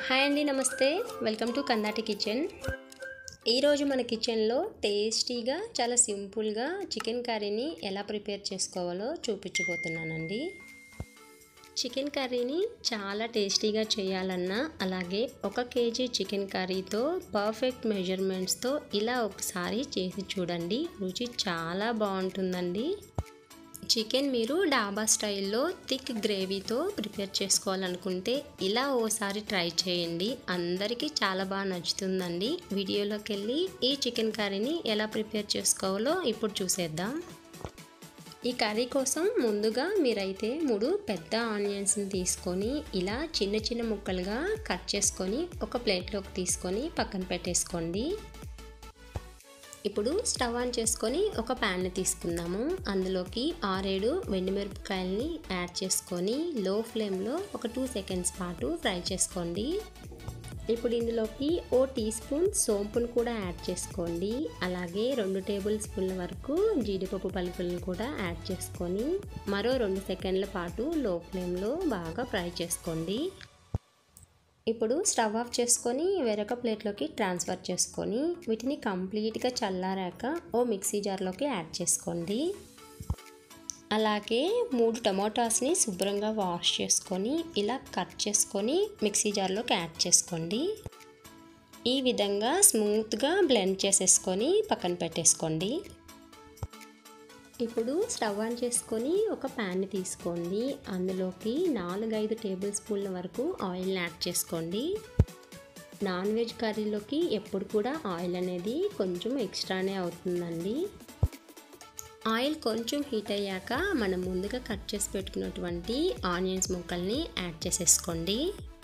hi అండి నమస్తే welcome to Kandati kitchen ఈరోజు మన కిచెన్లో టేస్టీగా చాలా సింపుల్గా చికెన్ కర్రీని ఎలా ప్రిపేర్ చేసుకోవాలో చూపించబోతున్నానండి చికెన్ కర్రీని చాలా టేస్టీగా చేయాలన్నా అలాగే ఒక కేజీ చికెన్ కర్రీతో పర్ఫెక్ట్ మెజర్మెంట్స్తో ఇలా ఒకసారి చేసి చూడండి రుచి చాలా బాగుంటుందండి చికెన్ మీరు డాబా స్టైల్లో థిక్ గ్రేవీతో ప్రిపేర్ చేసుకోవాలనుకుంటే ఇలా ఓసారి ట్రై చేయండి అందరికీ చాలా బాగా నచ్చుతుందండి వీడియోలోకి వెళ్ళి ఈ చికెన్ కర్రీని ఎలా ప్రిపేర్ చేసుకోవాలో ఇప్పుడు చూసేద్దాం ఈ కర్రీ కోసం ముందుగా మీరైతే మూడు పెద్ద ఆనియన్స్ని తీసుకొని ఇలా చిన్న చిన్న ముక్కలుగా కట్ చేసుకొని ఒక ప్లేట్లోకి తీసుకొని పక్కన పెట్టేసుకోండి ఇప్పుడు స్టవ్ ఆన్ చేసుకొని ఒక ప్యాన్ని తీసుకుందాము అందులోకి ఆరేడు వెండిమిరపకాయలని యాడ్ చేసుకొని లో ఫ్లేమ్లో ఒక టూ సెకండ్స్ పాటు ఫ్రై చేసుకోండి ఇప్పుడు ఇందులోకి ఓ టీ స్పూన్ సోంపును కూడా యాడ్ చేసుకోండి అలాగే రెండు టేబుల్ స్పూన్ల వరకు జీడిపప్పు పలుకులను కూడా యాడ్ చేసుకొని మరో రెండు సెకండ్ల పాటు లో ఫ్లేమ్లో బాగా ఫ్రై చేసుకోండి ఇప్పుడు స్టవ్ ఆఫ్ చేసుకొని వేరొక ప్లేట్లోకి ట్రాన్స్ఫర్ చేసుకొని వీటిని కంప్లీట్గా చల్లారాక ఓ మిక్సీ జార్లోకి యాడ్ చేసుకోండి అలాగే మూడు టమాటాస్ని శుభ్రంగా వాష్ చేసుకొని ఇలా కట్ చేసుకొని మిక్సీ జార్లోకి యాడ్ చేసుకోండి ఈ విధంగా స్మూత్గా బ్లెండ్ చేసేసుకొని పక్కన పెట్టేసుకోండి ఇప్పుడు స్టవ్ ఆన్ చేసుకొని ఒక ప్యాన్ని తీసుకోండి అందులోకి నాలుగైదు టేబుల్ స్పూన్ల వరకు ఆయిల్ని యాడ్ చేసుకోండి నాన్ వెజ్ కర్రీలోకి ఎప్పుడు కూడా ఆయిల్ అనేది కొంచెం ఎక్స్ట్రానే అవుతుందండి ఆయిల్ కొంచెం హీట్ అయ్యాక మనం ముందుగా కట్ చేసి పెట్టుకున్నటువంటి ఆనియన్స్ ముక్కల్ని యాడ్ చేసేసుకోండి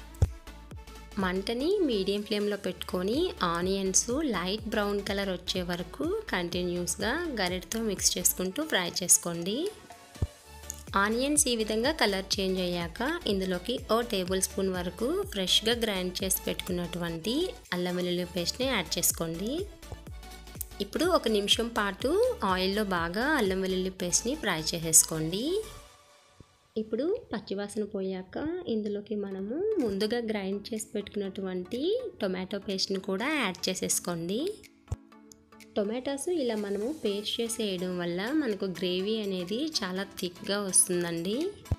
మంటని మీడియం ఫ్లేమ్లో పెట్టుకొని ఆనియన్స్ లైట్ బ్రౌన్ కలర్ వచ్చే వరకు కంటిన్యూస్గా గరిటతో మిక్స్ చేసుకుంటూ ఫ్రై చేసుకోండి ఆనియన్స్ ఈ విధంగా కలర్ చేంజ్ అయ్యాక ఇందులోకి ఓ టేబుల్ స్పూన్ వరకు ఫ్రెష్గా గ్రైండ్ చేసి పెట్టుకున్నటువంటి అల్లం వెల్లుల్లి పేస్ట్ని యాడ్ చేసుకోండి ఇప్పుడు ఒక నిమిషం పాటు ఆయిల్లో బాగా అల్లం వెల్లుల్లి పేస్ట్ని ఫ్రై చేసేసుకోండి ఇప్పుడు పచ్చివాసన పోయాక ఇందులోకి మనము ముందుగా గ్రైండ్ చేసి పెట్టుకున్నటువంటి టొమాటో పేస్ట్ని కూడా యాడ్ చేసేసుకోండి టొమాటోస్ ఇలా మనము పేస్ట్ చేసి వేయడం వల్ల మనకు గ్రేవీ అనేది చాలా థిక్గా వస్తుందండి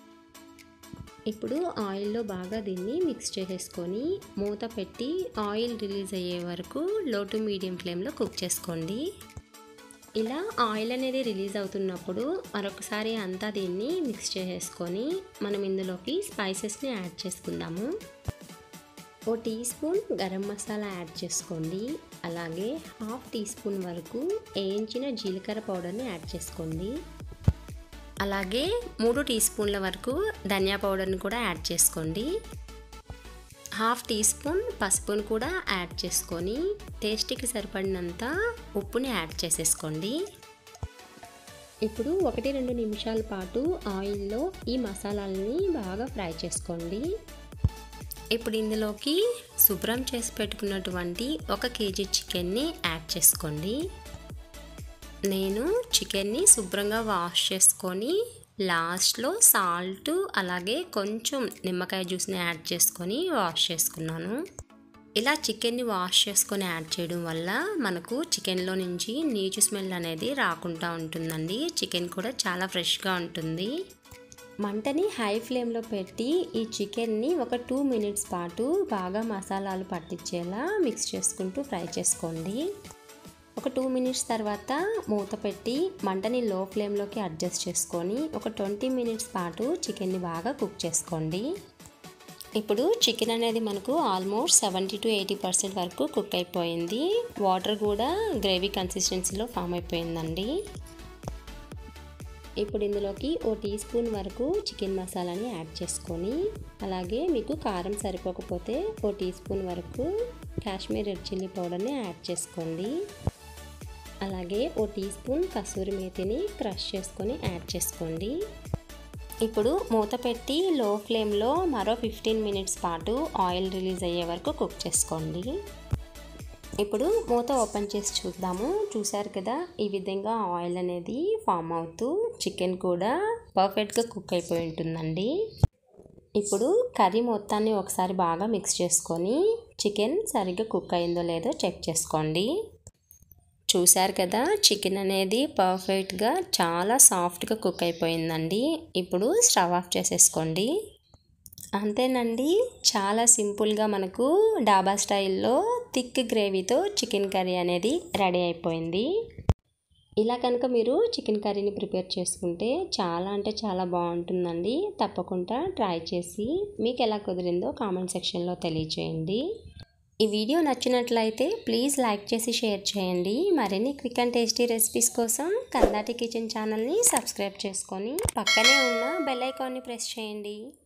ఇప్పుడు ఆయిల్లో బాగా దీన్ని మిక్స్ చేసేసుకొని మూత పెట్టి ఆయిల్ రిలీజ్ అయ్యే వరకు లో టు మీడియం ఫ్లేమ్లో కుక్ చేసుకోండి ఇలా ఆయిల్ అనేది రిలీజ్ అవుతున్నప్పుడు మరొకసారి అంతా దీన్ని మిక్స్ చేసేసుకొని మనం ఇందులోకి స్పైసెస్ని యాడ్ చేసుకుందాము ఓ teaspoon garam masala add చేసుకోండి అలాగే హాఫ్ టీ స్పూన్ వరకు వేయించిన జీలకర్ర పౌడర్ని యాడ్ చేసుకోండి అలాగే మూడు టీ స్పూన్ల వరకు ధనియా పౌడర్ని కూడా యాడ్ చేసుకోండి హాఫ్ టీ స్పూన్ పసుపును కూడా యాడ్ చేసుకొని టేస్ట్కి సరిపడినంత ఉప్పుని యాడ్ చేసేసుకోండి ఇప్పుడు ఒకటి రెండు నిమిషాల పాటు ఆయిల్లో ఈ మసాలాలని బాగా ఫ్రై చేసుకోండి ఇప్పుడు ఇందులోకి శుభ్రం చేసి పెట్టుకున్నటువంటి ఒక కేజీ చికెన్ని యాడ్ చేసుకోండి నేను చికెన్ని శుభ్రంగా వాష్ చేసుకొని లాస్ట్లో సాల్ట్ అలాగే కొంచెం నిమ్మకాయ జ్యూస్ని యాడ్ చేసుకొని వాష్ చేసుకున్నాను ఇలా చికెన్ని వాష్ చేసుకొని యాడ్ చేయడం వల్ల మనకు చికెన్లో నుంచి నీచు స్మెల్ అనేది రాకుండా ఉంటుందండి చికెన్ కూడా చాలా ఫ్రెష్గా ఉంటుంది మంటని హై ఫ్లేమ్లో పెట్టి ఈ చికెన్ని ఒక టూ మినిట్స్ పాటు బాగా మసాలాలు పట్టించేలా మిక్స్ చేసుకుంటూ ఫ్రై చేసుకోండి ఒక టూ మినిట్స్ తర్వాత మూత పెట్టి మంటని లో ఫ్లేమ్లోకి అడ్జస్ట్ చేసుకొని ఒక ట్వంటీ మినిట్స్ పాటు చికెన్ని బాగా కుక్ చేసుకోండి ఇప్పుడు చికెన్ అనేది మనకు almost seventy to eighty percent వరకు కుక్ అయిపోయింది వాటర్ కూడా గ్రేవీ కన్సిస్టెన్సీలో ఫామ్ అయిపోయిందండి ఇప్పుడు ఇందులోకి ఓ టీ స్పూన్ వరకు చికెన్ మసాలాని యాడ్ చేసుకొని అలాగే మీకు కారం సరిపోకపోతే ఓ టీ స్పూన్ వరకు కాశ్మీర్ రెడ్ చిల్లీ పౌడర్ని యాడ్ చేసుకోండి అలాగే ఓ టీ స్పూన్ కసూరి మేతిని క్రష్ చేసుకొని యాడ్ చేసుకోండి ఇప్పుడు మూత పెట్టి లో ఫ్లేమ్లో మరో ఫిఫ్టీన్ మినిట్స్ పాటు ఆయిల్ రిలీజ్ అయ్యే వరకు కుక్ చేసుకోండి ఇప్పుడు మూత ఓపెన్ చేసి చూద్దాము చూసారు కదా ఈ విధంగా ఆయిల్ అనేది ఫామ్ అవుతూ చికెన్ కూడా పర్ఫెక్ట్గా కుక్ అయిపోయి ఉంటుందండి ఇప్పుడు కర్రీ మొత్తాన్ని ఒకసారి బాగా మిక్స్ చేసుకొని చికెన్ సరిగ్గా కుక్ అయిందో లేదో చెక్ చేసుకోండి చూశారు కదా చికెన్ అనేది పర్ఫెక్ట్గా చాలా సాఫ్ట్గా కుక్ అయిపోయిందండి ఇప్పుడు స్టవ్ ఆఫ్ చేసేసుకోండి అంతేనండి చాలా సింపుల్గా మనకు డాబా స్టైల్లో థిక్ గ్రేవీతో చికెన్ కర్రీ అనేది రెడీ అయిపోయింది ఇలా కనుక మీరు చికెన్ కర్రీని ప్రిపేర్ చేసుకుంటే చాలా అంటే చాలా బాగుంటుందండి తప్పకుండా ట్రై చేసి మీకు ఎలా కుదిరిందో కామెంట్ సెక్షన్లో తెలియచేయండి ఈ వీడియో నచ్చినట్లయితే ప్లీజ్ లైక్ చేసి షేర్ చేయండి మరిన్ని క్విక్ అండ్ టేస్టీ రెసిపీస్ కోసం కందాటి కిచెన్ ఛానల్ని సబ్స్క్రైబ్ చేసుకొని పక్కనే ఉన్న బెల్ ఐకాన్ని ప్రెస్ చేయండి